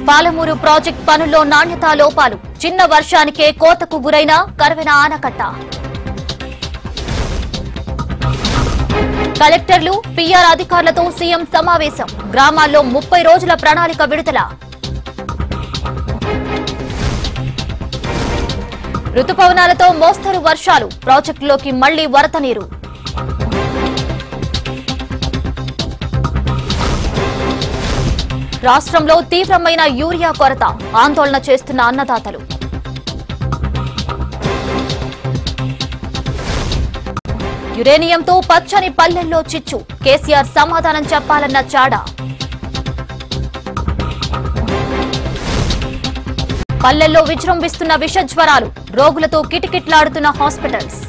Palamuru project పనుల్లో నాణ్యతా లోపాలు చిన్న వర్షానికే కోతకు గురైన కరవెన ఆనకట్ట కలెక్టర్లు పీఆర్ అధికారులతో సీఎం సమావేశం గ్రామాల్లో ముప్పై రోజుల ప్రణాళిక విడుదల రుతుపవనాలతో మోస్తరు వర్షాలు ప్రాజెక్టులోకి మళ్లీ వరద నీరు రాష్ట్రంలో తీవ్రమైన యూరియా కొరత ఆందోళన చేస్తున్న అన్నదాతలు యురేనియంతో పచ్చని పల్లెల్లో చిచ్చు కేసీఆర్ సమాధానం చెప్పాలన్న చాడా పల్లెల్లో విజృంభిస్తున్న విష జ్వరాలు రోగులతో కిటకిట్లాడుతున్న హాస్పిటల్స్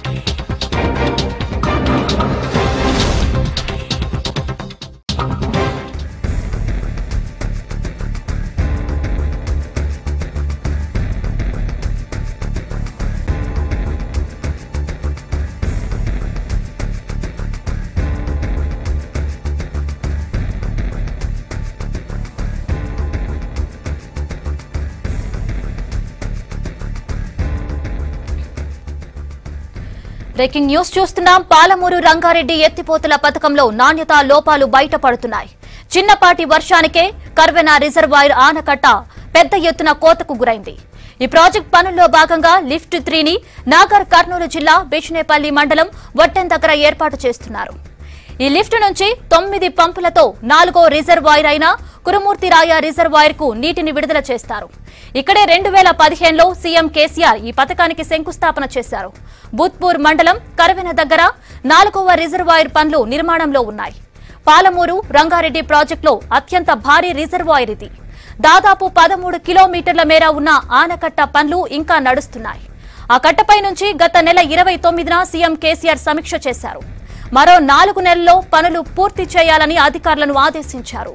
బ్రేకింగ్ న్యూస్ చూస్తున్నాం పాలమూరు రంగారెడ్డి ఎత్తిపోతల పథకంలో నాణ్యతా లోపాలు బయటపడుతున్నాయి చిన్నపాటి వర్షానికే కర్వెన రిజర్వాయర్ ఆనకట్ట పెద్ద ఎత్తున కోతకు గురైంది ఈ ప్రాజెక్ట్ పనుల్లో భాగంగా లిఫ్ట్ త్రీని నాగర్ కర్నూలు జిల్లా బిష్నేపల్లి మండలం వట్టెన్ దగ్గర ఏర్పాటు చేస్తున్నారు ఈ లిఫ్ట్ నుంచి తొమ్మిది పంపులతో నాలుగో రిజర్వాయర్ అయిన కురుమూర్తిరాయ రిజర్వాయర్ కు నీటిని విడుదల చేస్తారు ఇక్కడే రెండు వేల పదిహేనులో సీఎం కేసీఆర్ ఈ పథకానికి శంకుస్థాపన చేశారు బూత్పూర్ మండలం కరవెన దగ్గర నాలుగవ రిజర్వాయర్ పనులు నిర్మాణంలో ఉన్నాయి పాలమూరు రంగారెడ్డి ప్రాజెక్టులో అత్యంత భారీ రిజర్వాయర్ ఇది దాదాపు పదమూడు కిలోమీటర్ల మేర ఉన్న ఆనకట్ట పనులు ఇంకా నడుస్తున్నాయి ఆ కట్టపై నుంచి గత నెల ఇరవై తొమ్మిదిన సీఎం కేసీఆర్ సమీక్ష చేశారు మరో నాలుగు నెలల్లో పనులు పూర్తి చేయాలని అధికారులను ఆదేశించారు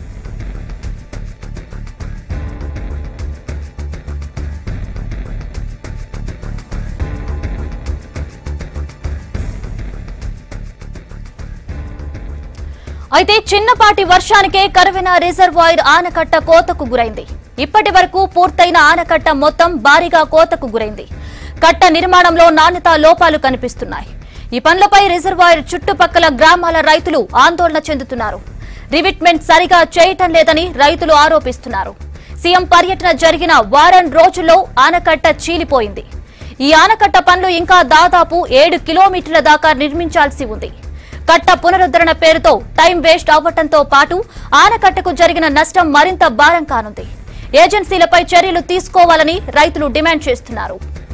అయితే చిన్నపాటి వర్షానికే కరువెన రిజర్వాయర్ ఆనకట్ట కోతకు గురైంది ఇప్పటి వరకు పూర్తయిన ఆనకట్ట మొత్తం భారీగా కోతకు గురైంది కట్ట నిర్మాణంలో నాణ్యతా లోపాలు కనిపిస్తున్నాయి ఈ పనులపై రిజర్వాయర్ చుట్టుపక్కల గ్రామాల రైతులు ఆందోళన చెందుతున్నారు రివిట్మెంట్ సరిగా చేయటం లేదని రైతులు ఆరోపిస్తున్నారు సీఎం పర్యటన జరిగిన వారం రోజుల్లో ఆనకట్ట చీలిపోయింది ఈ ఆనకట్ట పనులు ఇంకా దాదాపు ఏడు కిలోమీటర్ల దాకా నిర్మించాల్సి ఉంది కట్ట పునరుద్ధరణ పేరుతో టైం వేస్ట్ అవ్వటంతో పాటు ఆనకట్టకు జరిగిన నష్టం మరింత భారం కానుంది ఏజెన్సీలపై చర్యలు తీసుకోవాలని రైతులు డిమాండ్ చేస్తున్నారు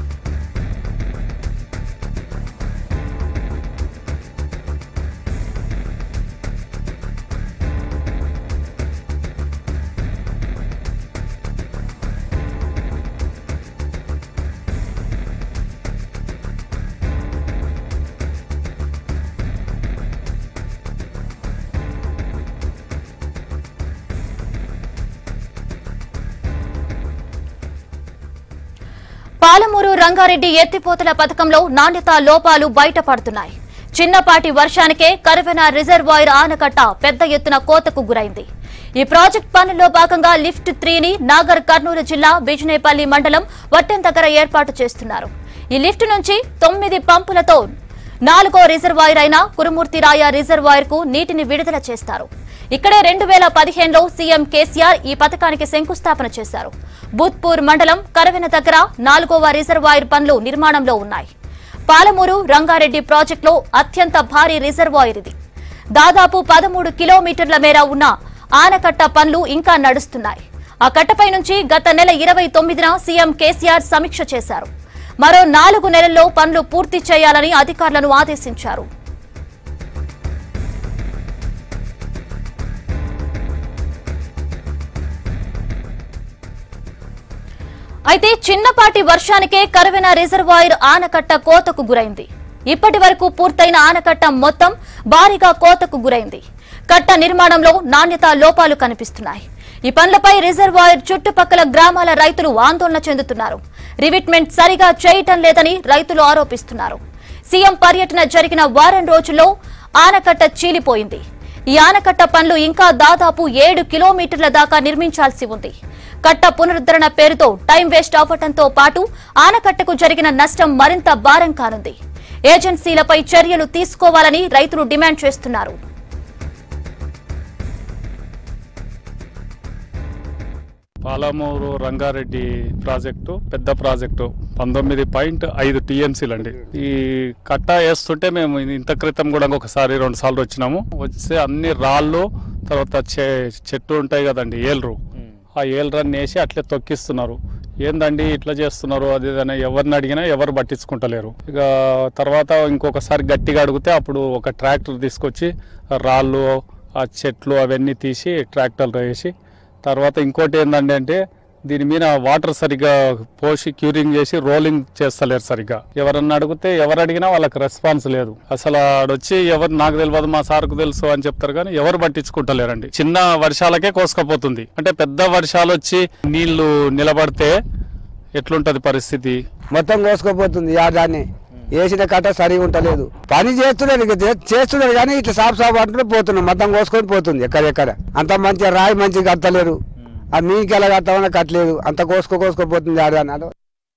పాలమూరు రంగారెడ్డి ఎత్తిపోతల పథకంలో నాణ్యతా లోపాలు బయటపడుతున్నాయి చిన్నపాటి వర్షానికే కరవెన రిజర్వాయర్ ఆనకట్ట పెద్ద ఎత్తున కోతకు గురైంది ఈ ప్రాజెక్ట్ పనుల్లో భాగంగా లిఫ్ట్ త్రీని నాగర్ కర్నూలు జిల్లా బిజినేపల్లి మండలం వట్టెన్ దగ్గర ఏర్పాటు చేస్తున్నారు ఈ లిఫ్ట్ నుంచి తొమ్మిది పంపులతో నాలుగో రిజర్వాయర్ అయిన కురుమూర్తిరాయ రిజర్వాయర్ కు నీటిని విడుదల చేస్తారు ఇక్కడే రెండు వేల పదిహేనులో సీఎం కేసీఆర్ ఈ పథకానికి శంకుస్థాపన చేశారు బూత్పూర్ మండలం కరవెన దగ్గర నాలుగవ రిజర్వాయర్ పనులు నిర్మాణంలో ఉన్నాయి పాలమూరు రంగారెడ్డి ప్రాజెక్టులో అత్యంత భారీ రిజర్వాయర్ ఇది దాదాపు పదమూడు కిలోమీటర్ల మేర ఉన్న ఆనకట్ట పనులు ఇంకా నడుస్తున్నాయి ఆ కట్టపై నుంచి గత నెల ఇరవై తొమ్మిదిన సీఎం కేసీఆర్ సమీక్ష చేశారు మరో నాలుగు నెలల్లో పనులు పూర్తి చేయాలని అధికారులను ఆదేశించారు అయితే చిన్నపాటి వర్షానికే కరువెన రిజర్వాయర్ ఆనకట్ట కోతకు గురైంది ఇప్పటి వరకు పూర్తయిన ఆనకట్ట మొత్తం భారీగా కోతకు గురైంది కట్ట నిర్మాణంలో నాణ్యతా లోపాలు కనిపిస్తున్నాయి ఈ పనులపై రిజర్వాయర్ చుట్టుపక్కల గ్రామాల రైతులు ఆందోళన చెందుతున్నారు రివిట్మెంట్ సరిగా చేయటం లేదని రైతులు ఆరోపిస్తున్నారు సీఎం పర్యటన జరిగిన వారం రోజుల్లో ఆనకట్ట చీలిపోయింది ఈ ఆనకట్ట పనులు ఇంకా దాదాపు ఏడు కిలోమీటర్ల దాకా నిర్మించాల్సి ఉంది కట్ట పునరుద్ధరణ పేరుతో టైం వేస్ట్ అవ్వటంతో పాటు ఆనకట్టకు జరిగిన నష్టం మరింత భారం కానుంది ఏజెన్సీలపై చర్యలు తీసుకోవాలని రైతులు డిమాండ్ చేస్తున్నారు పాలమూరు రంగారెడ్డి ప్రాజెక్టు పెద్ద ప్రాజెక్టు పంతొమ్మిది పాయింట్ ఐదు టీఎంసీలు అండి ఈ కట్ట వేస్తుంటే మేము ఇంత క్రితం కూడా ఒకసారి రెండు సార్లు వచ్చినాము వస్తే అన్ని రాళ్ళు తర్వాత చె- చెట్టు ఉంటాయి కదండి ఏలరు ఆ ఏలరాన్ని వేసి అట్లే తొక్కిస్తున్నారు ఏందండి ఇట్లా చేస్తున్నారు అది ఇది అని ఎవరిని అడిగినా ఎవరు పట్టించుకుంటలేరు ఇక తర్వాత ఇంకొకసారి గట్టిగా అడిగితే అప్పుడు ఒక ట్రాక్టర్ తీసుకొచ్చి ఆ రాళ్ళు ఆ చెట్లు అవన్నీ తీసి ట్రాక్టర్లో వేసి తర్వాత ఇంకోటి ఏంటంటే అంటే దీని మీద వాటర్ సరిగ్గా పోసి క్యూరింగ్ చేసి రోలింగ్ చేస్తలేరు సరిగ్గా ఎవరన్నా అడిగితే ఎవరు అడిగినా వాళ్ళకి రెస్పాన్స్ లేదు అసలు ఆడొచ్చి ఎవరు నాకు తెలియదు మా సార్కు తెలుసు అని చెప్తారు కానీ ఎవరు పట్టించుకుంటలేరండి చిన్న వర్షాలకే కోసుకపోతుంది అంటే పెద్ద వర్షాలు వచ్చి నీళ్లు నిలబడితే ఎట్లుంటది పరిస్థితి మొత్తం కోసుకుపోతుంది యాదాన్ని వేసిన కట్ట సరిగా ఉంటలేదు పని చేస్తున్నాడు ఇక చే- చేస్తున్నాడు కానీ ఇట్లా సాపు సాపు అంటూ పోతున్నాం మొత్తం కోసుకొని పోతుంది ఎక్కడెక్కడ అంత మంచిగా రాయి మంచిగా కట్టలేరు ఆ మీకు ఎలా కట్టామన్నా కట్టలేదు అంత కోసుకో కోసుకోపోతుంది యాదాన్ని అదో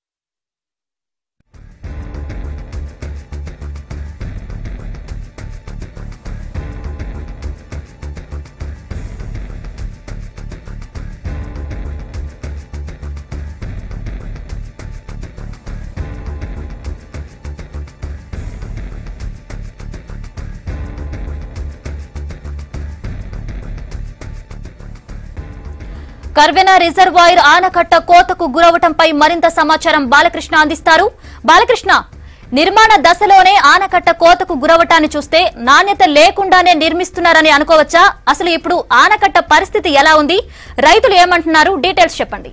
కర్వెన రిజర్వాయర్ ఆనకట్ట కోతకు గురవటంపై మరింత సమాచారం బాలకృష్ణ అందిస్తారు బాలకృష్ణ నిర్మాణ దశలోనే ఆనకట్ట కోతకు గురవటాన్ని చూస్తే నాణ్యత లేకుండానే నిర్మిస్తున్నారని అనుకోవచ్చా అసలు ఇప్పుడు ఆనకట్ట పరిస్థితి ఎలా ఉంది రైతులు ఏమంటున్నారు డీటెయిల్స్ చెప్పండి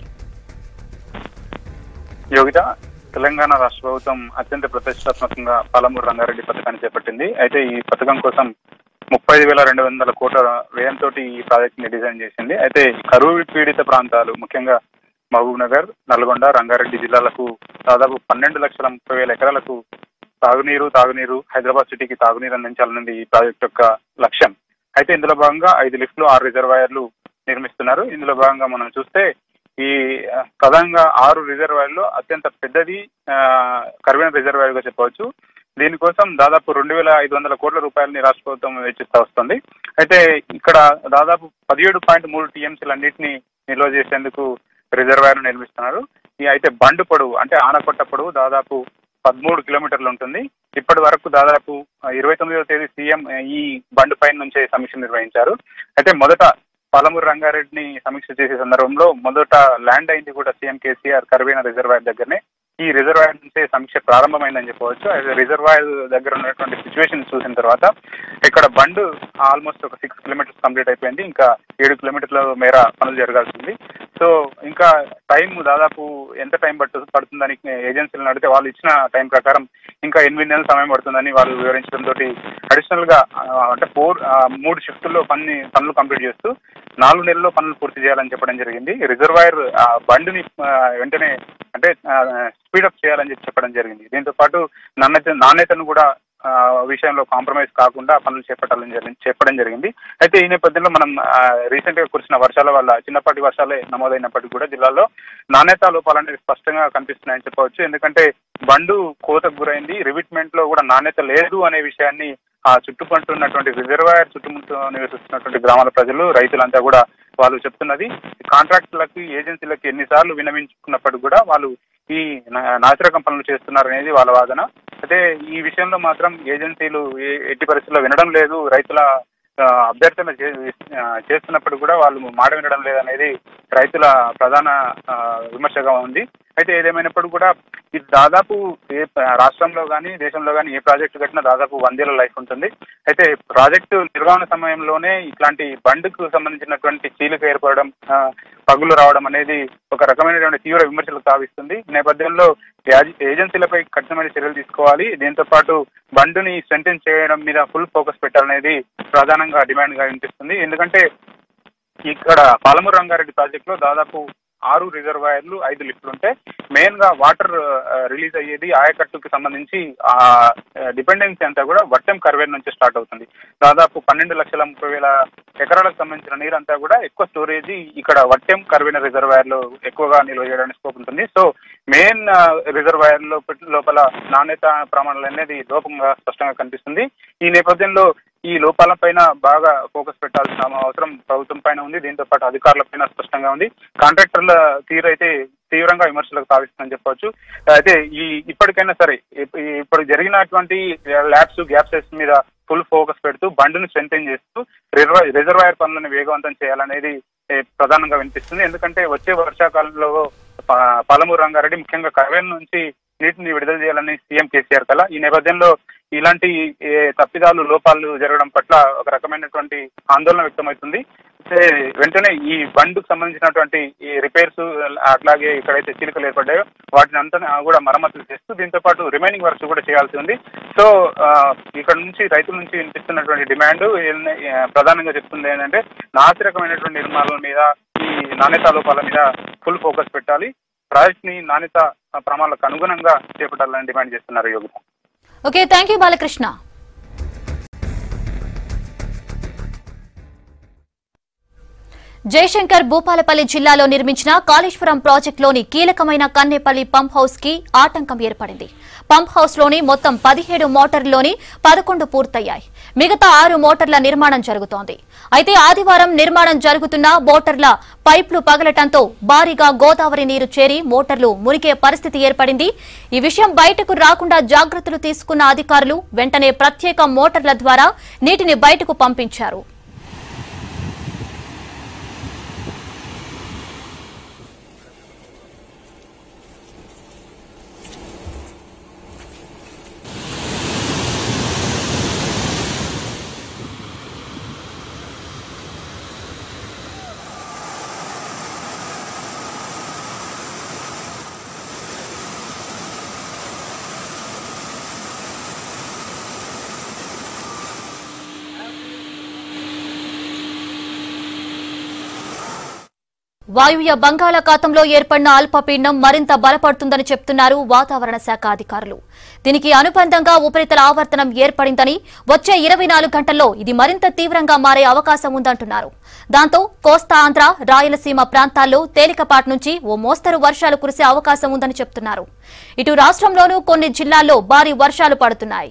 యోగిత తెలంగాణ రాష్ట్ర ప్రభుత్వం అత్యంత ప్రతిష్టాత్మకంగా పాలమూరు రంగారెడ్డి పథకాన్ని చేపట్టింది అయితే ఈ పథకం కోసం ముప్పై వేల రెండు వందల కోట్ల వ్యయంతో ఈ ప్రాజెక్ట్ ని డిజైన్ చేసింది అయితే కరువు పీడిత ప్రాంతాలు ముఖ్యంగా మహబూబ్ నగర్ నల్గొండ రంగారెడ్డి జిల్లాలకు దాదాపు పన్నెండు లక్షల ముప్పై వేల ఎకరాలకు తాగునీరు తాగునీరు హైదరాబాద్ సిటీకి తాగునీరు అందించాలన్నది ఈ ప్రాజెక్ట్ యొక్క లక్ష్యం అయితే ఇందులో భాగంగా ఐదు లిఫ్ట్లు ఆరు రిజర్వాయర్లు నిర్మిస్తున్నారు ఇందులో భాగంగా మనం చూస్తే ఈ ఆ, ప్రధానంగా ఆరు రిజర్వాయర్లు అత్యంత పెద్దది ఆ, కర్వెన రిజర్వాయర్ గా చెప్పవచ్చు దీనికోసం దాదాపు రెండు వేల ఐదు వందల కోట్ల రూపాయలని రాష్ట్ర ప్రభుత్వం వెచ్చిస్తూ వస్తుంది అయితే ఇక్కడ దాదాపు పదిహేడు పాయింట్ మూడు టీఎంసీలు అన్నింటినీ నిల్వ చేసేందుకు రిజర్వాయర్ నిర్మిస్తున్నారు ఈ అయితే బండు పొడవు అంటే ఆనకొట్ట పొడవు దాదాపు పదమూడు కిలోమీటర్లు ఉంటుంది ఇప్పటి వరకు దాదాపు ఇరవై తొమ్మిదవ తేదీ సీఎం ఈ బండు పైన నుంచే సమీక్ష నిర్వహించారు అయితే మొదట పాలమూరు రంగారెడ్డిని సమీక్ష చేసే సందర్భంలో మొదట ల్యాండ్ అయింది కూడా సీఎం కేసీఆర్ కర్వేన రిజర్వాయర్ దగ్గరనే ఈ రిజర్వాయర్ నుంచే సమీక్ష ప్రారంభమైందని చెప్పవచ్చు అయితే రిజర్వాయర్ దగ్గర ఉన్నటువంటి సిచ్యువేషన్ చూసిన తర్వాత ఇక్కడ బండ్ ఆల్మోస్ట్ ఒక సిక్స్ కిలోమీటర్స్ కంప్లీట్ అయిపోయింది ఇంకా ఏడు కిలోమీటర్ల మేర పనులు జరగాల్సింది సో ఇంకా టైం దాదాపు ఎంత టైం పట్టు పడుతుందని ఏజెన్సీలను అడిగితే వాళ్ళు ఇచ్చిన టైం ప్రకారం ఇంకా ఎనిమిది నెలల సమయం పడుతుందని వాళ్ళు వివరించడంతో అడిషనల్ గా ఆ, అంటే ఫోర్ ఆ, మూడు షిఫ్టుల్లో పని పనులు కంప్లీట్ చేస్తూ నాలుగు నెలల్లో పనులు పూర్తి చేయాలని చెప్పడం జరిగింది రిజర్వాయర్ ఆ, బండిని ఆ, వెంటనే అంటే స్పీడప్ చేయాలని చెప్పి చెప్పడం జరిగింది దీంతో పాటు నాణ్యత నాణ్యతను కూడా ఆ, విషయంలో కాంప్రమైజ్ కాకుండా పనులు చేపట్టాలని జరిగింది చెప్పడం జరిగింది అయితే ఈ నేపథ్యంలో మనం రీసెంట్ గా కురిసిన వర్షాల వల్ల చిన్నపాటి వర్షాలే నమోదైనప్పటికీ కూడా జిల్లాలో నాణ్యత లోపాలు అనేవి స్పష్టంగా కనిపిస్తున్నాయని చెప్పవచ్చు ఎందుకంటే బండు కోతకు గురైంది రివిట్మెంట్ లో కూడా నాణ్యత లేదు అనే విషయాన్ని ఆ చుట్టుపక్కల ఉన్నటువంటి రిజర్వాయర్ చుట్టుముట్టు నివసిస్తున్నటువంటి గ్రామాల ప్రజలు రైతులంతా కూడా వాళ్ళు చెప్తున్నది కాంట్రాక్టులకి ఏజెన్సీలకి ఎన్నిసార్లు వినవించుకున్నప్పటికీ కూడా వాళ్ళు ఈ నా- నాసిరకం పనులు చేస్తున్నారు అనేది వాళ్ళ వాదన అయితే ఈ విషయంలో మాత్రం ఏజెన్సీలు ఏ- ఎట్టి పరిస్థితుల్లో వినడం లేదు రైతుల ఆ, అభ్యర్థన చే- ఆ, చేస్తున్నప్పుడు కూడా వాళ్ళు మాట వినడం లేదనేది రైతుల ప్రధాన ఆ, విమర్శగా ఉంది అయితే ఏదేమైనప్పుడు కూడా ఇది దాదాపు ఏ రాష్ట్రంలో కానీ దేశంలో కానీ ఏ ప్రాజెక్టు కట్టినా దాదాపు వందేళ్ల లైఫ్ ఉంటుంది అయితే ప్రాజెక్టు నిర్వహణ సమయంలోనే ఇట్లాంటి బండ్కు సంబంధించినటువంటి చీలిక ఏర్పడడం ఆ, పగులు రావడం అనేది ఒక రకమైనటువంటి తీవ్ర విమర్శలకు తావిస్తుంది ఈ నేపథ్యంలో యాజ- ఏజెన్సీలపై కఠినమైన చర్యలు తీసుకోవాలి దీంతో పాటు బండుని స్ట్రెంథెన్ చేయడం మీద ఫుల్ ఫోకస్ పెట్టాలనేది ప్రధానంగా డిమాండ్ గా వినిపిస్తుంది ఎందుకంటే ఇక్కడ పాలమూరు రంగారెడ్డి ప్రాజెక్ట్ లో దాదాపు ఆరు రిజర్వాయర్లు ఐదు లిఫ్ట్లు ఉంటే మెయిన్ గా వాటర్ రిలీజ్ అయ్యేది ఆయకట్టుకు సంబంధించి ఆ డిపెండెన్సీ అంతా కూడా వట్టెం కర్వేర్ నుంచి స్టార్ట్ అవుతుంది దాదాపు పన్నెండు లక్షల ముప్పై వేల ఎకరాలకు సంబంధించిన నీరంతా కూడా ఎక్కువ స్టోరేజ్ ఇక్కడ వట్టెం కర్వేన రిజర్వాయర్ లో ఎక్కువగా నిల్వ చేయడానికి స్కోప్ ఉంటుంది సో మెయిన్ రిజర్వాయర్ లో లోపల నాణ్యత ప్రమాణాలు అనేది లోపంగా స్పష్టంగా కనిపిస్తుంది ఈ నేపథ్యంలో ఈ లోపాల పైన బాగా ఫోకస్ పెట్టాల్సిన అవసరం ప్రభుత్వం పైన ఉంది దీంతో పాటు అధికారుల పైన స్పష్టంగా ఉంది కాంట్రాక్టర్ల తీరు అయితే తీవ్రంగా విమర్శలకు తావిస్తుందని చెప్పవచ్చు అయితే ఈ ఇప్పటికైనా సరే ఇప్- ఇప్పుడు జరిగినటువంటి ల్యాబ్స్ గ్యాప్సెస్ మీద ఫుల్ ఫోకస్ పెడుతూ బండ్ను స్ట్రెంథెన్ చేస్తూ రిజర్వ- రిజర్వాయర్ పనులను వేగవంతం చేయాలనేది ఏ, ప్రధానంగా వినిపిస్తుంది ఎందుకంటే వచ్చే వర్షాకాలంలో ప- పాలమూరు రంగారెడ్డి ముఖ్యంగా కర్వేన్ నుంచి నీటిని విడుదల చేయాలని సీఎం కేసీఆర్ కల ఈ నేపథ్యంలో ఇలాంటి ఏ, తప్పిదాలు లోపాలు జరగడం పట్ల ఒక రకమైనటువంటి ఆందోళన వ్యక్తమవుతుంది అయితే వెంటనే ఈ బండ్కు సంబంధించినటువంటి ఈ రిపేర్స్ అట్లాగే ఎక్కడైతే చీలికలు ఏర్పడ్డాయో వాటిని అంతా కూడా మరమ్మతులు చేస్తూ దీంతో పాటు రిమైనింగ్ వర్క్స్ కూడా చేయాల్సి ఉంది సో ఆ, ఇక్కడ నుంచి రైతుల నుంచి వినిపిస్తున్నటువంటి డిమాండ్ ఏంది- ఆ, ప్రధానంగా చెప్తుంది ఏంటంటే నాసిరకమైనటువంటి నిర్మాణాల మీద ఈ నాణ్యత లోపాల మీద ఫుల్ ఫోకస్ పెట్టాలి ప్రాజెక్ట్ ని నాణ్యత ఆ, ప్రమాణాలకు అనుగుణంగా చేపట్టాలని డిమాండ్ చేస్తున్నారు Yogita okay thank you Balakrishna Jayashankar Bhupalpally జిల్లాలో నిర్మించిన కాళేశ్వరం ప్రాజెక్టులోని కీలకమైన కన్నేపల్లి పంప్ హౌస్ కి ఆటంకం ఏర్పడింది పంప్ హౌస్ లోని మొత్తం పదిహేడు మోటార్లలోని పదకొండు పూర్తయ్యాయి మిగతా ఆరు మోటార్ల నిర్మాణం జరుగుతోంది అయితే ఆదివారం నిర్మాణం జరుగుతున్న మోటార్ల పైప్లు పగలటంతో భారీగా గోదావరి నీరు చేరి మోటార్లు మునిగే పరిస్థితి ఏర్పడింది ఈ విషయం బయటకు రాకుండా జాగ్రత్తలు తీసుకున్న అధికారులు వెంటనే ప్రత్యేక మోటార్ల ద్వారా నీటిని బయటకు పంపించారు వాయువ్య బంగాళాఖాతంలో ఏర్పడిన అల్పపీడనం మరింత బలపడుతుందని చెప్తున్నారు వాతావరణ శాఖ అధికారులు దీనికి అనుబంధంగా ఉపరితల ఆవర్తనం ఏర్పడిందని వచ్చే ఇరవై నాలుగు గంటల్లో ఇది మరింత తీవ్రంగా మారే అవకాశం ఉందంటున్నారు దాంతో కోస్తా ఆంధ్ర రాయలసీమ ప్రాంతాల్లో తేలికపాటి నుంచి ఓ మోస్తరు వర్షాలు కురిసే అవకాశం ఉందని చెప్తున్నారు ఇటు రాష్ట్రంలోనూ కొన్ని జిల్లాల్లో భారీ వర్షాలు పడుతున్నాయి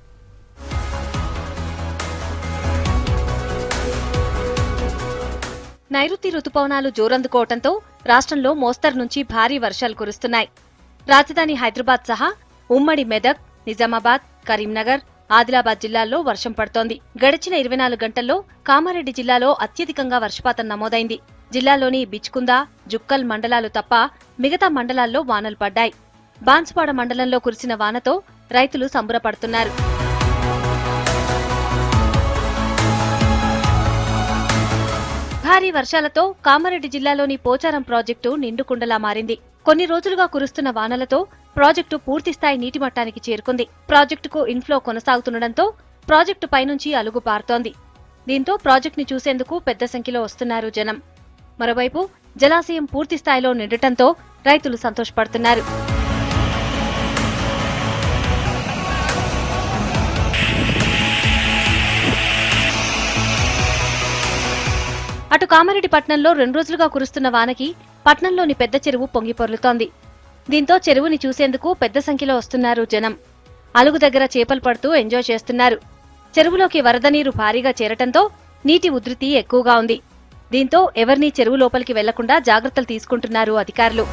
నైరుతి రుతుపవనాలు జోరందుకోవడంతో రాష్ట్రంలో మోస్తరు నుంచి భారీ వర్షాలు కురుస్తున్నాయి రాజధాని హైదరాబాద్ సహా ఉమ్మడి మెదక్ నిజామాబాద్ కరీంనగర్ ఆదిలాబాద్ జిల్లాల్లో వర్షం పడుతోంది గడిచిన ఇరవై నాలుగు గంటల్లో కామారెడ్డి జిల్లాలో అత్యధికంగా వర్షపాతం నమోదైంది జిల్లాలోని బిచ్కుంద జుక్కల్ మండలాలు తప్ప మిగతా మండలాల్లో వానలు పడ్డాయి బాన్సువాడ మండలంలో కురిసిన వానతో రైతులు సంబరపడుతున్నారు భారీ వర్షాలతో కామారెడ్డి జిల్లాలోని పోచారం ప్రాజెక్టు నిండుకుండలా మారింది కొన్ని రోజులుగా కురుస్తున్న వానలతో ప్రాజెక్టు పూర్తిస్థాయి నీటి మట్టానికి చేరుకుంది ప్రాజెక్టుకు ఇన్ఫ్లో కొనసాగుతుండటంతో ప్రాజెక్టు పైనుంచి అలుగు పారుతోంది దీంతో ప్రాజెక్టుని చూసేందుకు పెద్ద సంఖ్యలో వస్తున్నారు జనం మరోవైపు జలాశయం పూర్తి స్థాయిలో నిండటంతో రైతులు సంతోషపడుతున్నారు అటు కామారెడ్డి పట్నంలో రెండు రోజులుగా కురుస్తున్న వానకి పట్నంలోని పెద్ద చెరువు పొంగి పొర్లుతోంది దీంతో చెరువుని చూసేందుకు పెద్ద సంఖ్యలో వస్తున్నారు జనం అలుగు దగ్గర చేపలు పడుతూ ఎంజాయ్ చేస్తున్నారు చెరువులోకి వరద నీరు భారీగా చేరటంతో నీటి ఉధృతి ఎక్కువగా ఉంది దీంతో ఎవరినీ చెరువు లోపలికి వెళ్లకుండా జాగ్రత్తలు తీసుకుంటున్నారు అధికారులు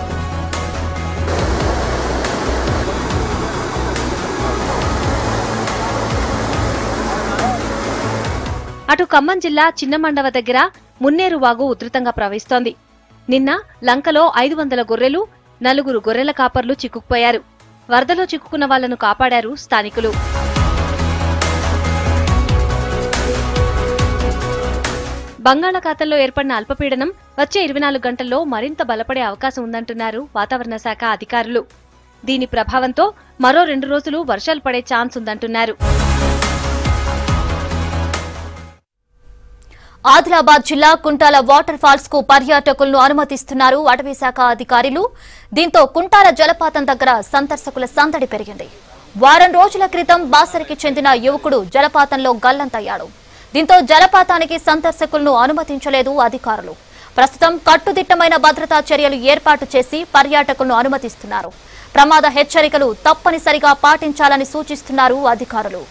అటు ఖమ్మం జిల్లా చిన్నమండవ దగ్గర మున్నేరు వాగు ఉధృతంగా ప్రవహిస్తోంది నిన్న లంకలో ఐదు వందల గొర్రెలు నలుగురు గొర్రెల కాపర్లు చిక్కుకుపోయారు వరదలో చిక్కుకున్న వాళ్లను కాపాడారు స్థానికులు బంగాళాఖాతంలో ఏర్పడిన అల్పపీడనం వచ్చే ఇరవై నాలుగు గంటల్లో మరింత బలపడే అవకాశం ఉందంటున్నారు వాతావరణ శాఖ అధికారులు దీని ప్రభావంతో మరో రెండు రోజులు వర్షాలు పడే ఛాన్స్ ఉందంటున్నారు ఆదిలాబాద్ జిల్లా కుంటాల వాటర్ ఫాల్స్ కు పర్యాటకులను అనుమతిస్తున్నారు అటవీ శాఖ అధికారులు దీంతో కుంటాల జలపాతం దగ్గర సందర్శకుల సందడి పెరిగింది వారం రోజుల క్రితం బాసరికి చెందిన యువకుడు జలపాతంలో గల్లంతయ్యాడు దీంతో జలపాతానికి సందర్శకులను అనుమతించలేదు అధికారులు ప్రస్తుతం కట్టుదిట్టమైన భద్రతా చర్యలు ఏర్పాటు చేసి పర్యాటకులను అనుమతిస్తున్నారు ప్రమాద హెచ్చరికలు తప్పనిసరిగా పాటించాలని సూచిస్తున్నారు అధికారులు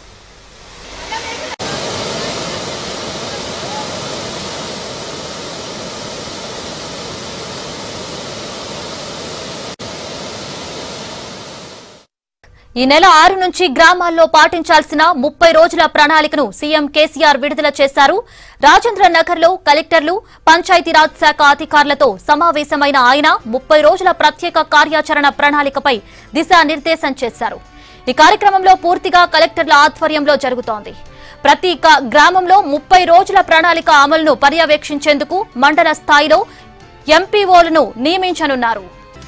ఈ నెల ఆరు నుంచి గ్రామాల్లో పాటించాల్సిన ముప్పై రోజుల ప్రణాళికను సీఎం కేసీఆర్ విడుదల చేశారు రాజేంద్ర నగర్ లో కలెక్టర్లు పంచాయతీరాజ్ శాఖ అధికారులతో సమావేశమైన ఆయన ముప్పై రోజుల ప్రత్యేక కార్యాచరణ ప్రణాళికపై దిశానిర్దేశం చేశారు ఈ కార్యక్రమంలో పూర్తిగా కలెక్టర్ల ఆధ్వర్యంలో జరుగుతోంది ప్రతి క- గ్రామంలో ముప్పై రోజుల ప్రణాళిక అమలును పర్యవేక్షించేందుకు మండల స్థాయిలో ఎంపీఓలను నియమించనున్నారు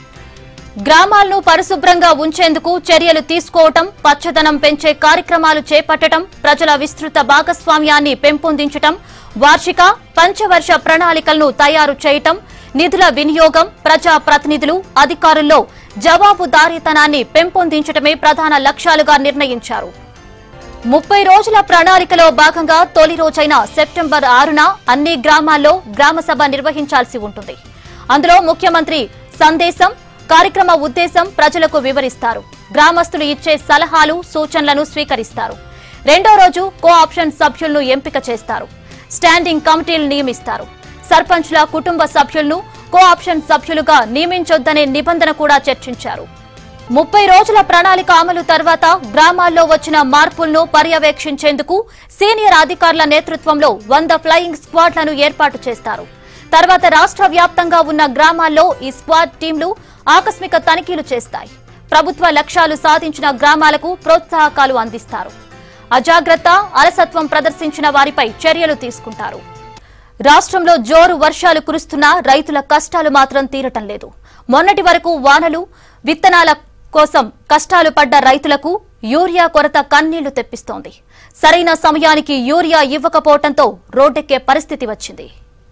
గ్రామాలను పరిశుభ్రంగా ఉంచేందుకు చర్యలు తీసుకోవటం పచ్చదనం పెంచే కార్యక్రమాలు చేపట్టడం ప్రజల విస్తృత భాగస్వామ్యాన్ని పెంపొందించటం వార్షిక పంచవర్ష ప్రణాళికలను తయారు చేయటం నిధుల వినియోగం ప్రజా ప్రతినిధులు అధికారుల్లో జవాబుదారీతనాన్ని పెంపొందించటమే ప్రధాన లక్ష్యాలుగా నిర్ణయించారు ముప్పై రోజుల ప్రణాళికలో భాగంగా తొలి రోజైన సెప్టెంబర్ ఆరున అన్ని గ్రామాల్లో గ్రామసభ నిర్వహించాల్సి ఉంటుంది అందులో ముఖ్యమంత్రి సందేశం కార్యక్రమ ఉద్దేశం ప్రజలకు వివరిస్తారు గ్రామస్తులు ఇచ్చే సలహాలు సూచనలను స్వీకరిస్తారు రెండో రోజు కో ఆప్షన్ సభ్యులను ఎంపిక చేస్తారు స్టాండింగ్ కమిటీలు నియమిస్తారు సర్పంచ్ల కుటుంబ సభ్యులను కో ఆప్షన్ సభ్యులుగా నియమించొద్దనే నిబంధన కూడా చర్చించారు ముప్పై రోజుల ప్రణాళిక అమలు తర్వాత గ్రామాల్లో వచ్చిన మార్పులను పర్యవేక్షించేందుకు సీనియర్ అధికారుల నేతృత్వంలో వంద ఫ్లయింగ్ స్క్వాడ్లను ఏర్పాటు చేస్తారు తర్వాత రాష్ట్ర వ్యాప్తంగా ఉన్న గ్రామాల్లో ఈ స్క్వాడ్ టీంలు ఆకస్మిక తనిఖీలు చేస్తాయి ప్రభుత్వ లక్ష్యాలు సాధించిన గ్రామాలకు ప్రోత్సాహకాలు అందిస్తారు అజాగ్రత్త అలసత్వం ప్రదర్శించిన వారిపై చర్యలు తీసుకుంటారు రాష్ట్రంలో జోరు వర్షాలు కురుస్తున్నా రైతుల కష్టాలు మాత్రం తీరటం లేదు మొన్నటి వరకు వానలు విత్తనాల కోసం కష్టాలు పడ్డ రైతులకు యూరియా కొరత కన్నీళ్లు తెప్పిస్తోంది సరైన సమయానికి యూరియా ఇవ్వకపోవడంతో రోడ్డెక్కే పరిస్థితి వచ్చింది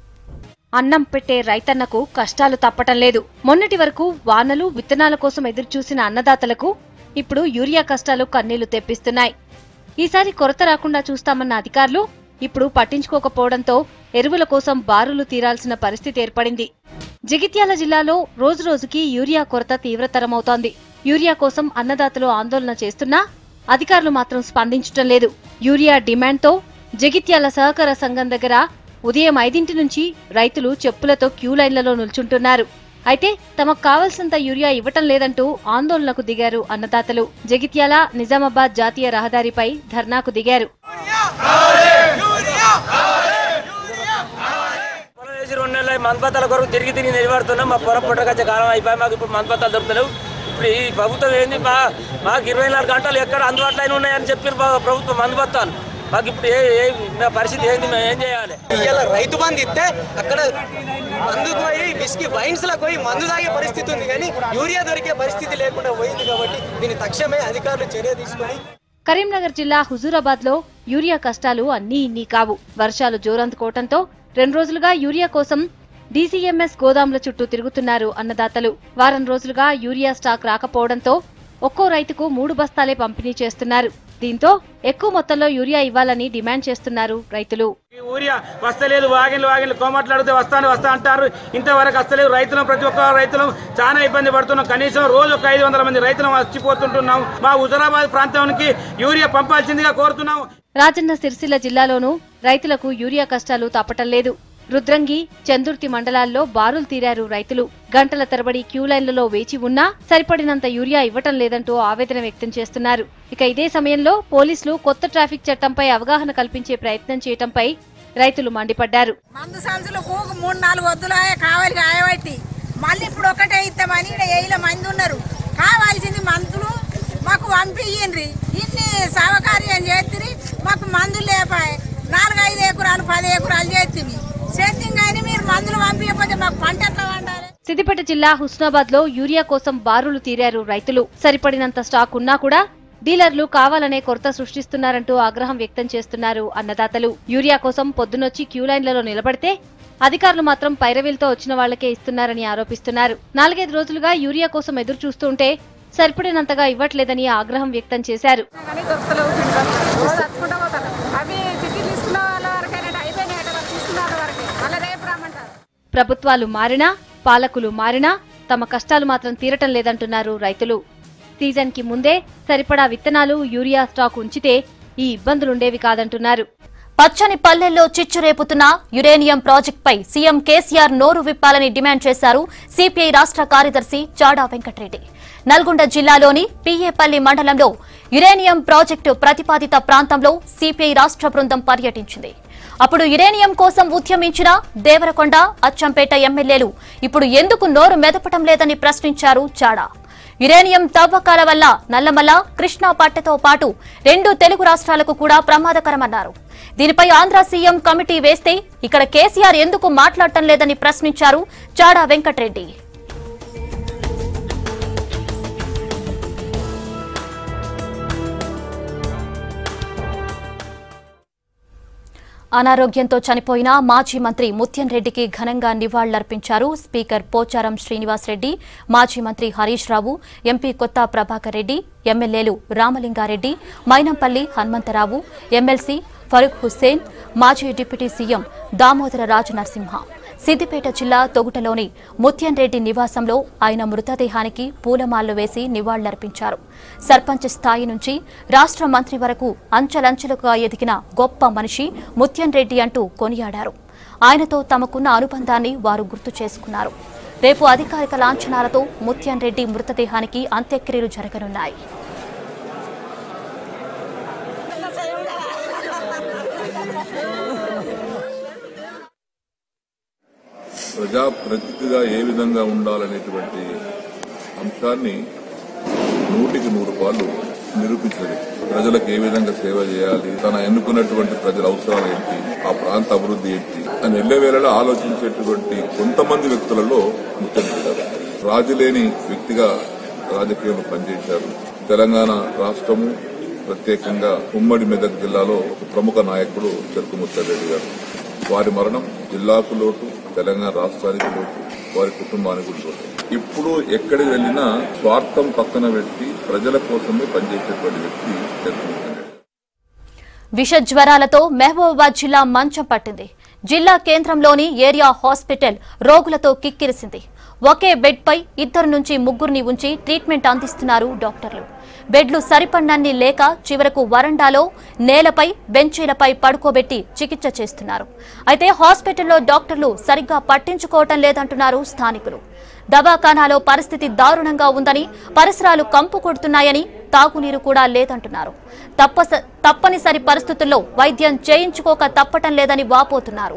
అన్నం పెట్టే రైతన్నకు కష్టాలు తప్పటం లేదు మొన్నటి వరకు వానలు విత్తనాల కోసం ఎదురుచూసిన అన్నదాతలకు ఇప్పుడు యూరియా కష్టాలు కన్నీళ్లు తెప్పిస్తున్నాయి ఈసారి కొరత రాకుండా చూస్తామన్న అధికారులు ఇప్పుడు పట్టించుకోకపోవడంతో ఎరువుల కోసం బారులు తీరాల్సిన పరిస్థితి ఏర్పడింది జగిత్యాల జిల్లాలో రోజురోజుకి యూరియా కొరత తీవ్రతరమవుతోంది యూరియా కోసం అన్నదాతలు ఆందోళన చేస్తున్నా అధికారులు మాత్రం స్పందించటం లేదు యూరియా డిమాండ్తో జగిత్యాల సహకార సంఘం దగ్గర ఉదయం ఐదింటి నుంచి రైతులు చెప్పులతో క్యూ లైన్లలో నిల్చుంటున్నారు అయితే తమకు కావలసినంత యూరియా ఇవ్వటం లేదంటూ ఆందోళనకు దిగారు అన్నదాతలు జగిత్యాల నిజామాబాద్ జాతీయ రహదారిపై ధర్నాకు దిగారు పొలం వేసి రెండు నెలలు మందపత్తాల కొరకు తిరిగి తిరిగి నిలబడుతున్నాం మా పొలం పుట్టకొచ్చే కాలం అయిపోయి మాకు ఇప్పుడు మందపత్తాలు దొరుకుతలేవు ఇప్పుడు ఈ ప్రభుత్వం ఏంది మా మాకు ఇరవై నాలుగు గంటలు ఎక్కడ అందుబాటులో అయినా ఉన్నాయని చెప్పి ప్రభుత్వం మందపత్తాలు మాకు ఇప్పుడు ఏ ఏ మా పరిస్థితి ఏంది మేము ఏం చేయాలి ఇవాళ రైతు బంధు ఇస్తే అక్కడ మందుకు పోయి విస్కీ వైన్స్ లకు పోయి మందు తాగే పరిస్థితి ఉంది కానీ యూరియా దొరికే పరిస్థితి లేకుండా పోయింది కాబట్టి దీన్ని తక్షణమే అధికారులు చర్య తీసుకొని కరీంనగర్ జిల్లా హుజూరాబాద్ లో యూరియా కష్టాలు అన్నీ ఇన్నీ కావు వర్షాలు జోరందుకోవటంతో రెండు రోజులుగా యూరియా కోసం డీసీఎంఎస్ గోదాంల చుట్టూ తిరుగుతున్నారు అన్నదాతలు వారం రోజులుగా యూరియా స్టాక్ రాకపోవడంతో ఒక్కో రైతుకు మూడు బస్తాలే పంపిణీ చేస్తున్నారు దీంతో ఎక్కువ మొత్తంలో యూరియా ఇవ్వాలని డిమాండ్ చేస్తున్నారు రైతులు ఈ ఊరియా వస్తలేదు వాగిన్లు వాగిన్లు కోమట్లాడితే వస్తాను వస్తా అంటారు ఇంతవరకు వస్తలేదు రైతులం ప్రతి ఒక్క రైతులం చాలా ఇబ్బంది పడుతున్నాం కనీసం రోజు ఒక ఐదు వందల మంది రైతులం వచ్చిపోతుంటున్నాం మా హుజరాబాద్ ప్రాంతానికి యూరియా పంపాల్సిందిగా కోరుతున్నాం రాజన్న సిరిసిల్ల జిల్లాలోనూ రైతులకు యూరియా కష్టాలు తప్పటం లేదు రుద్రంగి చందుర్తి మండలాల్లో బారులు తీరారు రైతులు గంటల తరబడి క్యూ లైన్లలో వేచి ఉన్నా సరిపడినంత యూరియా ఇవ్వటం లేదంటూ ఆవేదన వ్యక్తం చేస్తున్నారు ఇక ఇదే సమయంలో పోలీసులు కొత్త ట్రాఫిక్ చట్టంపై అవగాహన కల్పించే ప్రయత్నం చేయటంపై రైతులు మండిపడ్డారు మందు సంచులు కూకు మూడు నాలుగు వద్దులాయ కావాలి కాయబట్టి మళ్ళీ ఇప్పుడు ఒకటే ఇస్తామని ఈడ ఏళ్ళ మంది ఉన్నారు కావాల్సింది మందులు మాకు పంపియ్యండ్రి ఇన్ని సహకార్యం చేతిరి మాకు మందులు లేపాయి నాలుగైదు ఎకరాలు పది ఎకరాలు చేతివి చేతి కానీ మీరు మందులు పంపించకపోతే మాకు పంట ఎట్లా వండాలి సిద్దిపేట జిల్లా హుస్నాబాద్ లో యూరియా కోసం బారులు తీరారు రైతులు సరిపడినంత స్టాక్ ఉన్నా కూడా డీలర్లు కావాలనే కొరత సృష్టిస్తున్నారంటూ ఆగ్రహం వ్యక్తం చేస్తున్నారు అన్నదాతలు యూరియా కోసం పొద్దునొచ్చి క్యూ లైన్లలో నిలబడితే అధికారులు మాత్రం పైరవీలతో వచ్చిన వాళ్లకే ఇస్తున్నారని ఆరోపిస్తున్నారు నాలుగైదు రోజులుగా యూరియా కోసం ఎదురు చూస్తుంటే సరిపడినంతగా ఇవ్వట్లేదని ఆగ్రహం వ్యక్తం చేశారు కానీ దొరకలేవు తింటారు రోజు వచ్చుకుంటా పోతారు అవి చిట్టి తీసుకున్న వాళ్ళ వరకైనా అయిపోయినాయి అట వాళ్ళు తీసుకున్న వాళ్ళ వరకే మళ్ళీ రేపు రమ్మంటారు ప్రభుత్వాలు మారినా పాలకులు మారినా తమ కష్టాలు మాత్రం తీరటం లేదంటున్నారు రైతులు సీజన్ కి ముందే సరిపడా విత్తనాలు యూరియా స్టాక్ ఉంచితే ఈ ఇబ్బందులుండేవి కాదంటున్నారు పచ్చని పల్లెల్లో చిచ్చు రేపుతున్న యురేనియం ప్రాజెక్టుపై సీఎం కేసీఆర్ నోరు విప్పాలని డిమాండ్ చేశారు సిపిఐ రాష్ట్ర కార్యదర్శి చాడా వెంకటరెడ్డి నల్గొండ జిల్లాలోని పిఏపల్లి మండలంలో యురేనియం ప్రాజెక్టు ప్రతిపాదిత ప్రాంతంలో సిపిఐ రాష్ట్ర బృందం పర్యటించింది అప్పుడు యురేనియం కోసం ఉద్యమించిన దేవరకొండ అచ్చంపేట ఎమ్మెల్యేలు ఇప్పుడు ఎందుకు నోరు మెదపటం లేదని ప్రశ్నించారు చాడా యురేనియం తవ్వకాల వల్ల నల్లమల్ల కృష్ణా పట్టతో పాటు రెండు తెలుగు రాష్ట్రాలకు కూడా ప్రమాదకరమన్నారు దీనిపై ఆంధ్ర సీఎం కమిటీ వేస్తే ఇక్కడ కేసీఆర్ ఎందుకు మాట్లాడటం లేదని ప్రశ్నించారు చాడా వెంకటరెడ్డి అనారోగ్యంతో చనిపోయిన మాజీ మంత్రి ముత్యం రెడ్డికి ఘనంగా నివాళులర్పించారు స్పీకర్ పోచారం శ్రీనివాస్ రెడ్డి మాజీ మంత్రి హరీష్ రావు ఎంపీ కొత్త ప్రభాకర్ రెడ్డి ఎమ్మెల్యేలు రామలింగారెడ్డి మైనంపల్లి హనుమంతరావు ఎమ్మెల్సీ ఫరూక్ హుస్సేన్ మాజీ డిప్యూటీ సీఎం దామోదర రాజు నరసింహ సిద్దిపేట జిల్లా తొగుటలోని ముత్యం రెడ్డి నివాసంలో ఆయన మృతదేహానికి పూలమాలలు వేసి నివాళులర్పించారు సర్పంచ్ స్థాయి నుంచి రాష్ట్ర మంత్రి వరకు అంచెలంచెలుగా ఎదిగిన గొప్ప మనిషి ముత్యం రెడ్డి అంటూ కొనియాడారు ఆయనతో తమకున్న అనుబంధాన్ని వారు గుర్తు చేసుకున్నారు రేపు అధికారిక లాంఛనాలతో ముత్యం రెడ్డి మృతదేహానికి అంత్యక్రియలు జరగనున్నాయి ప్రజాప్రతినిధిగా ఏ విధంగా ఉండాలనేటువంటి అంశాన్ని నూటికి నూరు పాలు నిరూపించదు ప్రజలకు ఏ విధంగా సేవ చేయాలి తన ఎన్నుకున్నటువంటి ప్రజల అవసరాలు ఏంటి ఆ ప్రాంత అభివృద్ధి ఏంటి అని ఎల్లవేళలా ఆలోచించేటువంటి కొంతమంది వ్యక్తులలో ముఖ్యమంత్రి రాజులేని వ్యక్తిగా రాజకీయంలో పనిచేశారు తెలంగాణ రాష్ట్రము ప్రత్యేకంగా ఉమ్మడి మెదక్ జిల్లాలో ఒక ప్రముఖ నాయకుడు చెరుకు ముత్యారెడ్డి గారు వారి మరణం జిల్లాకు లోటు తెలంగాణ రాష్ట్రానికి లోటు వారి కుటుంబానికి లోటు ఇప్పుడు ఎక్కడికి వెళ్ళినా స్వార్థం పక్కన పెట్టి ప్రజల కోసమే పనిచేసేటువంటి వ్యక్తి చెరుకు ముత్యారెడ్డి విష జ్వరాలతో మహబూబాబాద్ జిల్లా మంచం పట్టింది జిల్లా కేంద్రంలోని ఏరియా హాస్పిటల్ రోగులతో కిక్కిరిసింది ఒకే బెడ్పై ఇద్దరు నుంచి ముగ్గురిని ఉంచి ట్రీట్మెంట్ అందిస్తున్నారు డాక్టర్లు బెడ్లు సరిపడినన్ని లేక చివరకు వరండాలో నేలపై బెంచీలపై పడుకోబెట్టి చికిత్స చేస్తున్నారు అయితే హాస్పిటల్లో డాక్టర్లు సరిగ్గా పట్టించుకోవటం లేదంటున్నారు స్థానికులు దవాఖానాలో పరిస్థితి దారుణంగా ఉందని పరిసరాలు కంపు కొడుతున్నాయని తాగునీరు కూడా లేదంటున్నారు తప్పస తప్పనిసరి పరిస్థితుల్లో వైద్యం చేయించుకోక తప్పటం లేదని వాపోతున్నారు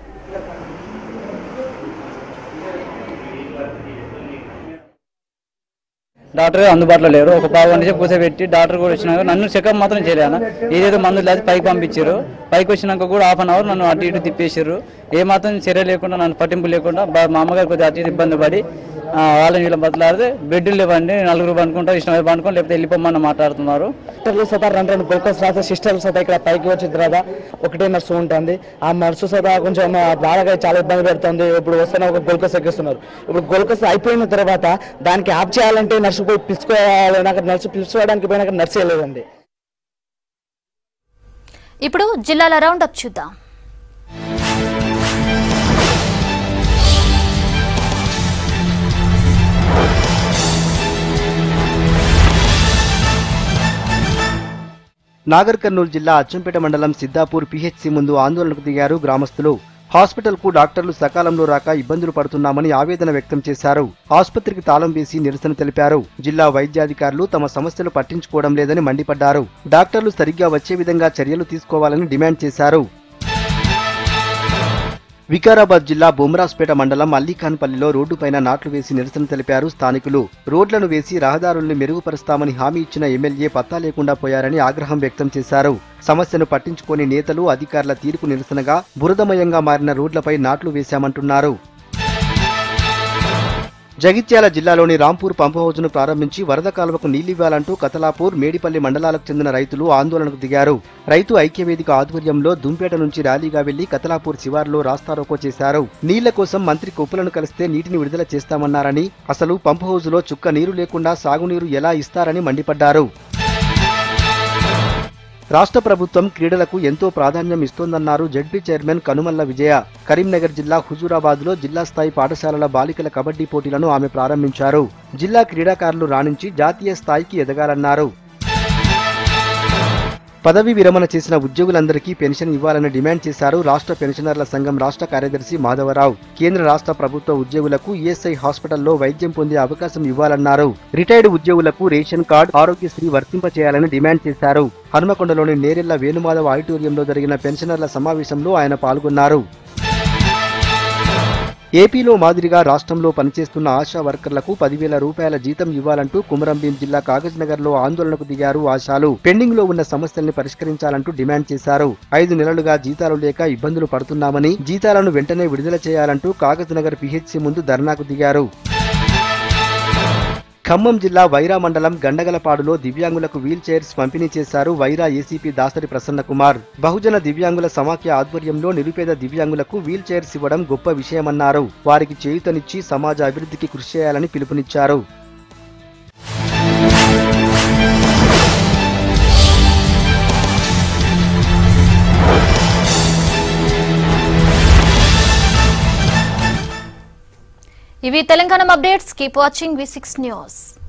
డాక్టర్ గారు అందుబాటులో లేరు ఒక పావు గంట సేపు కూర్చోబెట్టి డాక్టర్ కూడా వచ్చినాక నన్ను చెకప్ మాత్రం చేయలేను ఏదేదో మందులు లేదు పైకి పంపించారు పైకి వచ్చినాక కూడా హాఫ్ అన్ అవర్ నన్ను అటు ఇటు తిప్పేసారు ఏ మాత్రం చర్య లేకుండా నన్ను పట్టింపు లేకుండా బా- మా అమ్మగారు కొద్దిగా అటు ఇటు ఇబ్బంది పడి ఆ, వాళ్ళని వీళ్ళని బతలాడితే బెడ్లు లేవండి నలుగురు పండుకుంటా ఇష్టం అయితే పండుకొని లేకపోతే వెళ్ళిపోమని మాట్లాడుతున్నారు డాక్టర్లు సదా రెండు రెండు గ్లూకోజ్ రాస్తే సిస్టర్లు సదా ఇక్కడ పైకి వచ్చిన తర్వాత ఒకటే నర్సు ఉంటుంది ఆ నర్సు సదా కొంచెం ఆ బాధగా చాలా ఇబ్బంది పెడుతుంది ఇప్పుడు వస్తేనే ఒక గ్లూకోజ్ ఎక్కిస్తున్నారు ఇప్పుడు గ్లూకోజ్ అయిపోయిన తర్వాత దానికి ఆఫ్ చేయాలంటే నర్సు పోయి పిలుచుకోవాలి నాకు నర్సు పిలుచుకోవడానికి పోయినాక నర్సు వెళ్ళలేదండి ఇప్పుడు జిల్లాల రౌండప్ చూద్దాం నాగర్ కర్నూలు జిల్లా అచ్చంపేట మండలం సిద్దాపూర్ పిహెచ్సి ముందు ఆందోళనకు దిగారు గ్రామస్తులు హాస్పిటల్కు డాక్టర్లు సకాలంలో రాక ఇబ్బందులు పడుతున్నామని ఆవేదన వ్యక్తం చేశారు ఆసుపత్రికి తాళం వేసి నిరసన తెలిపారు జిల్లా వైద్యాధికారులు తమ సమస్యలు పట్టించుకోవడం లేదని మండిపడ్డారు డాక్టర్లు సరిగ్గా వచ్చే విధంగా చర్యలు తీసుకోవాలని డిమాండ్ చేశారు వికారాబాద్ జిల్లా బొమ్రాస్పేట మండలం అల్లీఖాన్పల్లిలో రోడ్డుపైన నాట్లు వేసి నిరసన తెలిపారు స్థానికులు రోడ్లను వేసి రహదారుల్ని మెరుగుపరుస్తామని హామీ ఇచ్చిన ఎమ్మెల్యే పత్తా లేకుండా పోయారని ఆగ్రహం వ్యక్తం చేశారు సమస్యను పట్టించుకోని నేతలు అధికారుల తీరుకు నిరసనగా బురదమయంగా మారిన రోడ్లపై నాట్లు వేశామంటున్నారు జగిత్యాల జిల్లాలోని రాంపూర్ పంపు హౌజ్ను ప్రారంభించి వరద కాలువకు నీళ్లివ్వాలంటూ కతలాపూర్ మేడిపల్లి మండలాలకు చెందిన రైతులు ఆందోళనకు దిగారు రైతు ఐక్యవేదిక ఆధ్వర్యంలో దుంపేట నుంచి ర్యాలీగా వెళ్లి కతలాపూర్ శివార్లో రాస్తారోకో చేశారు నీళ్ల కోసం మంత్రి కొప్పులను కలిస్తే నీటిని విడుదల చేస్తామన్నారని అసలు పంపు హౌజ్లో చుక్క నీరు లేకుండా సాగునీరు ఎలా ఇస్తారని మండిపడ్డారు రాష్ట్ర ప్రభుత్వం క్రీడలకు ఎంతో ప్రాధాన్యం ఇస్తోందన్నారు జడ్పీ చైర్మన్ కనుమల్ల విజయ కరీంనగర్ జిల్లా హుజూరాబాద్ లో జిల్లా స్థాయి పాఠశాలల బాలికల కబడ్డీ పోటీలను ఆమె ప్రారంభించారు జిల్లా క్రీడాకారులు రాణించి జాతీయ స్థాయికి ఎదగాలన్నారు పదవి విరమణ చేసిన ఉద్యోగులందరికీ పెన్షన్ ఇవ్వాలని డిమాండ్ చేశారు రాష్ట్ర పెన్షనర్ల సంఘం రాష్ట్ర కార్యదర్శి మాధవరావు కేంద్ర రాష్ట్ర ప్రభుత్వ ఉద్యోగులకు ఈఎస్ఐ హాస్పిటల్లో వైద్యం పొందే అవకాశం ఇవ్వాలన్నారు రిటైర్డ్ ఉద్యోగులకు రేషన్ కార్డు ఆరోగ్యశ్రీ వర్తింపచేయాలని డిమాండ్ చేశారు హనుమకొండలోని నేరెళ్ల వేణుమాధవ్ ఆడిటోరియంలో జరిగిన పెన్షనర్ల సమావేశంలో ఆయన పాల్గొన్నారు ఏపీలో మాదిరిగా రాష్ట్రంలో పనిచేస్తున్న ఆశా వర్కర్లకు పదివేల రూపాయల జీతం ఇవ్వాలంటూ కుమరంభీం జిల్లా కాగజ్నగర్ లో ఆందోళనకు దిగారు ఆశాలు పెండింగ్ లో ఉన్న సమస్యల్ని పరిష్కరించాలంటూ డిమాండ్ చేశారు ఐదు నెలలుగా జీతాలు లేక ఇబ్బందులు పడుతున్నామని జీతాలను వెంటనే విడుదల చేయాలంటూ కాగజ్నగర్ పిహెచ్సి ముందు ధర్నాకు దిగారు ఖమ్మం జిల్లా వైరా మండలం గండగలపాడులో దివ్యాంగులకు వీల్ చైర్స్ పంపిణీ చేశారు వైరా ఏసీపీ దాసరి ప్రసన్న కుమార్ బహుజన దివ్యాంగుల సమాఖ్య ఆధ్వర్యంలో నిరుపేద దివ్యాంగులకు వీల్ చైర్స్ ఇవ్వడం గొప్ప విషయమన్నారు వారికి చేయుతనిచ్చి సమాజ అభివృద్ధికి కృషి చేయాలని పిలుపునిచ్చారు ఇవి Telangana updates keep watching V six news